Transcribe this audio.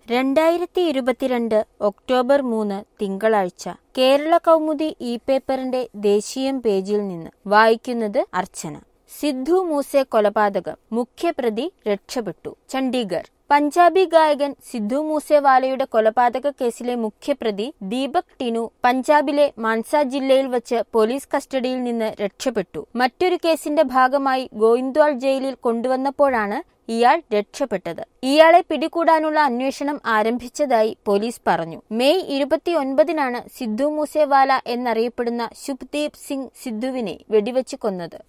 രണ്ടായിരത്തി ഇരുപത്തിരണ്ട് ഒക്ടോബർ മൂന്ന് തിങ്കളാഴ്ച കേരള കൗമുദി ഇ പേപ്പറിന്റെ ദേശീയം പേജിൽ നിന്ന് വായിക്കുന്നത് അർച്ചന സിദ്ധു മൂസെ കൊലപാതകം മുഖ്യപ്രതി രക്ഷപ്പെട്ടു ചണ്ഡീഗഡ് പഞ്ചാബി ഗായകൻ സിദ്ധു മൂസേവാലയുടെ കൊലപാതക കേസിലെ മുഖ്യപ്രതി ദീപക് ടിനു പഞ്ചാബിലെ മാൻസ ജില്ലയിൽ വച്ച് പോലീസ് കസ്റ്റഡിയിൽ നിന്ന് രക്ഷപ്പെട്ടു മറ്റൊരു കേസിന്റെ ഭാഗമായി ഗോയിന്ദ്വാൾ ജയിലിൽ കൊണ്ടുവന്നപ്പോഴാണ് ഇയാൾ രക്ഷപ്പെട്ടത് ഇയാളെ പിടികൂടാനുള്ള അന്വേഷണം ആരംഭിച്ചതായി പോലീസ് പറഞ്ഞു മെയ് ഇരുപത്തിയൊൻപതിനാണ് സിദ്ധു മൂസേവാല എന്നറിയപ്പെടുന്ന ശുഭ്ദീപ് സിംഗ് സിദ്ധുവിനെ വെടിവെച്ച് കൊന്നത്